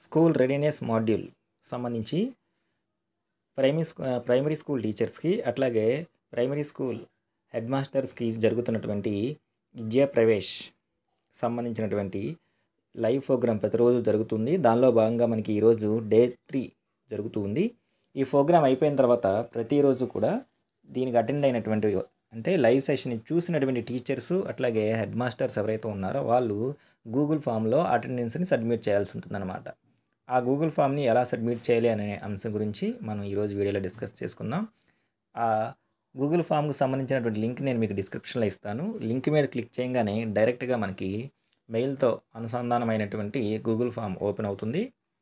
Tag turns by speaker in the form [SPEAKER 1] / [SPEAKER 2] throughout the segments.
[SPEAKER 1] school readiness module సంబంధించి primary స్కూ primary school టీచర్స్కి అట్లాగే ప్రైమరీ స్కూల్ హెడ్ మాస్టర్స్కి జరుగుతున్నటువంటి విద్యా ప్రవేశ్ సంబంధించినటువంటి లైవ్ ప్రోగ్రామ్ ప్రతిరోజు జరుగుతుంది దానిలో భాగంగా మనకి ఈరోజు డే త్రీ జరుగుతూ ఉంది ఈ ప్రోగ్రామ్ అయిపోయిన తర్వాత ప్రతిరోజు కూడా దీనికి అటెండ్ అయినటువంటి అంటే లైవ్ సెషన్ చూసినటువంటి టీచర్స్ అట్లాగే హెడ్ మాస్టర్స్ ఎవరైతే ఉన్నారో వాళ్ళు గూగుల్ ఫామ్లో అటెండెన్స్ని సబ్మిట్ చేయాల్సి ఉంటుందన్నమాట ఆ గూగుల్ ఫామ్ని ఎలా సబ్మిట్ చేయాలి అనే అంశం గురించి మనం ఈరోజు వీడియోలో డిస్కస్ చేసుకుందాం ఆ గూగుల్ ఫామ్కి సంబంధించినటువంటి లింక్ నేను మీకు డిస్క్రిప్షన్లో ఇస్తాను లింక్ మీద క్లిక్ చేయగానే డైరెక్ట్గా మనకి మెయిల్తో అనుసంధానమైనటువంటి గూగుల్ ఫామ్ ఓపెన్ అవుతుంది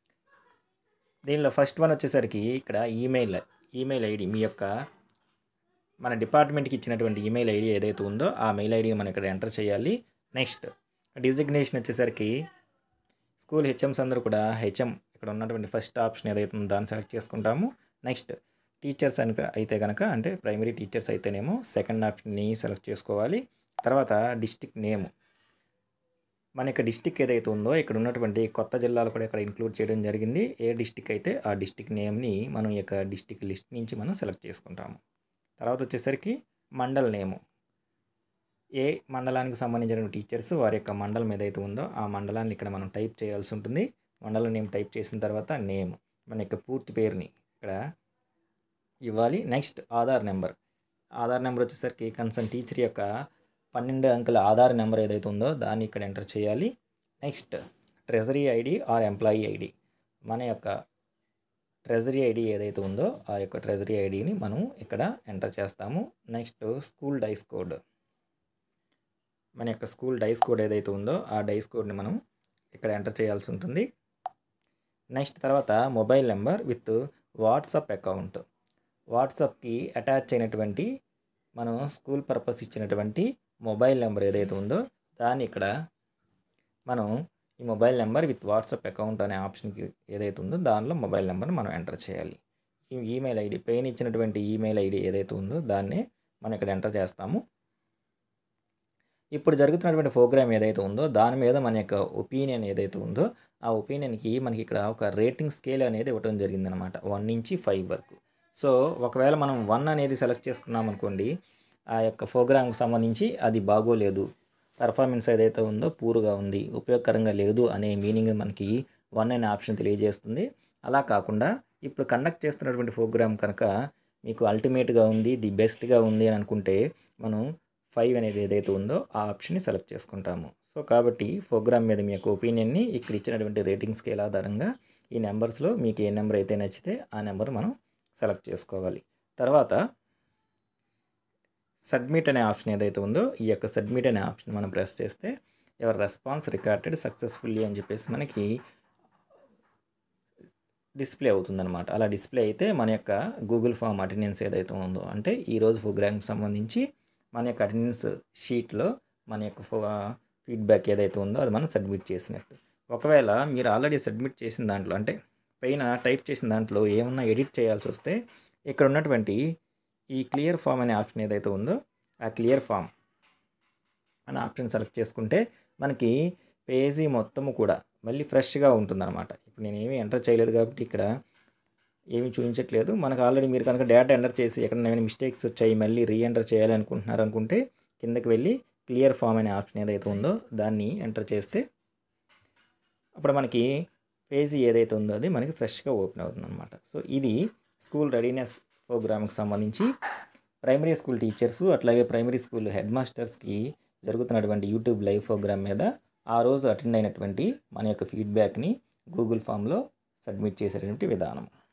[SPEAKER 1] దీనిలో ఫస్ట్ వన్ వచ్చేసరికి ఇక్కడ ఈమెయిల్ ఈమెయిల్ ఐడి మీ యొక్క మన డిపార్ట్మెంట్కి ఇచ్చినటువంటి ఈమెయిల్ ఐడి ఏదైతే ఉందో ఆ మెయిల్ ఐడిని మనం ఇక్కడ ఎంటర్ చేయాలి నెక్స్ట్ డిజిగ్నేషన్ వచ్చేసరికి స్కూల్ హెచ్ఎంస్ అందరూ కూడా హెచ్ఎం ఇక్కడ ఉన్నటువంటి ఫస్ట్ ఆప్షన్ ఏదైతే ఉందో దాన్ని సెలెక్ట్ చేసుకుంటాము నెక్స్ట్ టీచర్స్ అని అయితే కనుక అంటే ప్రైమరీ టీచర్స్ అయితేనేమో సెకండ్ ఆప్షన్ని సెలెక్ట్ చేసుకోవాలి తర్వాత డిస్టిక్ నేమ్ మన యొక్క డిస్టిక్ ఏదైతే ఉందో ఇక్కడ ఉన్నటువంటి కొత్త జిల్లాలు కూడా ఇక్కడ ఇంక్లూడ్ చేయడం జరిగింది ఏ డిస్టిక్ అయితే ఆ డిస్టిక్ నేమ్ని మనం ఈ యొక్క డిస్టిక్ లిస్ట్ నుంచి మనం సెలెక్ట్ చేసుకుంటాము తర్వాత వచ్చేసరికి మండల్ నేము ఏ మండలానికి సంబంధించిన టీచర్స్ వారి యొక్క మండలం ఏదైతే ఉందో ఆ మండలాన్ని ఇక్కడ మనం టైప్ చేయాల్సి ఉంటుంది మండలం నేమ్ టైప్ చేసిన తర్వాత నేమ్ మన యొక్క పూర్తి పేరుని ఇక్కడ ఇవ్వాలి next Aadhaar number Aadhaar number వచ్చేసరికి కన్సర్న్ టీచర్ యొక్క పన్నెండు అంకెల ఆధార్ నెంబర్ ఏదైతే ఉందో దాన్ని ఇక్కడ ఎంటర్ చేయాలి next treasury ID or employee ID మన యొక్క ట్రెజరీ ఐడి ఏదైతే ఉందో ఆ యొక్క ట్రెజరీ ఐడిని మనం ఇక్కడ ఎంటర్ చేస్తాము నెక్స్ట్ స్కూల్ డైస్ కోడ్ మన యొక్క స్కూల్ డైస్ కోడ్ ఏదైతే ఉందో ఆ డైస్ కోడ్ని మనం ఇక్కడ ఎంటర్ చేయాల్సి ఉంటుంది నెక్స్ట్ తర్వాత mobile number with WhatsApp account వాట్సాప్కి అటాచ్ అయినటువంటి మనం స్కూల్ పర్పస్ ఇచ్చినటువంటి మొబైల్ నెంబర్ ఏదైతే ఉందో దాన్ని ఇక్కడ మనం ఈ mobile number with WhatsApp account అనే ఆప్షన్కి ఏదైతే ఉందో దానిలో మొబైల్ నెంబర్ని మనం ఎంటర్ చేయాలి ఈ ఈమెయిల్ ఐడి పెయిన్ ఇచ్చినటువంటి ఈమెయిల్ ఐడి ఏదైతే ఉందో దాన్ని మనం ఇక్కడ ఎంటర్ చేస్తాము ఇప్పుడు జరుగుతున్నటువంటి ప్రోగ్రామ్ ఏదైతే ఉందో దాని మీద మన యొక్క ఒపీనియన్ ఏదైతే ఉందో ఆ ఒపీనియన్కి మనకి ఇక్కడ ఒక రేటింగ్ స్కేల్ అనేది ఇవ్వడం జరిగిందనమాట వన్ నుంచి ఫైవ్ వరకు సో ఒకవేళ మనం వన్ అనేది సెలెక్ట్ చేసుకున్నాం అనుకోండి ఆ యొక్క ప్రోగ్రామ్కి సంబంధించి అది బాగోలేదు పర్ఫార్మెన్స్ ఏదైతే ఉందో పూర్గా ఉంది ఉపయోగకరంగా లేదు అనే మీనింగ్ మనకి వన్ అనే ఆప్షన్ తెలియజేస్తుంది అలా కాకుండా ఇప్పుడు కండక్ట్ చేస్తున్నటువంటి ప్రోగ్రామ్ కనుక మీకు అల్టిమేట్గా ఉంది ది బెస్ట్గా ఉంది అని అనుకుంటే మనం ఫైవ్ అనేది ఏదైతే ఉందో ఆ ఆప్షన్ని సెలెక్ట్ చేసుకుంటాము సో కాబట్టి ప్రోగ్రామ్ మీద మీ యొక్క ఒపీనియన్ని ఇక్కడ ఇచ్చినటువంటి రేటింగ్ స్కేల్ ఆధారంగా ఈ నెంబర్స్లో మీకు ఏ నెంబర్ అయితే నచ్చితే ఆ నెంబర్ మనం సెలెక్ట్ చేసుకోవాలి తర్వాత సబ్మిట్ అనే ఆప్షన్ ఏదైతే ఉందో ఈ యొక్క సబ్మిట్ అనే ఆప్షన్ మనం ప్రెస్ చేస్తే ఎవరి రెస్పాన్స్ రికార్డెడ్ సక్సెస్ఫుల్లీ అని చెప్పేసి మనకి డిస్ప్లే అవుతుందన్నమాట అలా డిస్ప్లే అయితే మన యొక్క గూగుల్ ఫామ్ అటెండెన్స్ ఏదైతే ఉందో అంటే ఈరోజు ప్రోగ్రామ్కి సంబంధించి మన యొక్క అటెండెన్స్ షీట్లో మన యొక్క ఫీడ్బ్యాక్ ఏదైతే ఉందో అది మనం సబ్మిట్ చేసినట్టు ఒకవేళ మీరు ఆల్రెడీ సబ్మిట్ చేసిన దాంట్లో అంటే పైన టైప్ చేసిన దాంట్లో ఏమన్నా ఎడిట్ చేయాల్సి వస్తే ఇక్కడ ఉన్నటువంటి ఈ క్లియర్ ఫామ్ అనే ఆప్షన్ ఏదైతే ఉందో ఆ క్లియర్ ఫామ్ అనే ఆప్షన్ సెలెక్ట్ చేసుకుంటే మనకి పేజీ మొత్తము కూడా మళ్ళీ ఫ్రెష్గా ఉంటుందన్నమాట ఇప్పుడు నేను ఏమీ ఎంటర్ చేయలేదు కాబట్టి ఇక్కడ ఏమీ చూపించట్లేదు మనకు ఆల్రెడీ మీరు కనుక డేటా ఎంటర్ చేసి ఎక్కడ ఏమైనా మిస్టేక్స్ వచ్చాయి మళ్ళీ రీ ఎంటర్ చేయాలి అనుకుంటున్నారు అనుకుంటే కిందకి వెళ్ళి క్లియర్ ఫామ్ అనే ఆప్షన్ ఏదైతే ఉందో దాన్ని ఎంటర్ చేస్తే అప్పుడు మనకి పేజీ ఏదైతే ఉందో అది మనకి ఫ్రెష్గా ఓపెన్ అవుతుంది అనమాట సో ఇది స్కూల్ రెడీనెస్ ప్రోగ్రామ్కి సంబంధించి ప్రైమరీ స్కూల్ టీచర్స్ అట్లాగే ప్రైమరీ స్కూల్ హెడ్ మాస్టర్స్కి జరుగుతున్నటువంటి యూట్యూబ్ లైవ్ ప్రోగ్రామ్ మీద ఆ రోజు అటెండ్ అయినటువంటి మన యొక్క ఫీడ్బ్యాక్ని గూగుల్ ఫామ్లో సబ్మిట్ చేసేటువంటి విధానం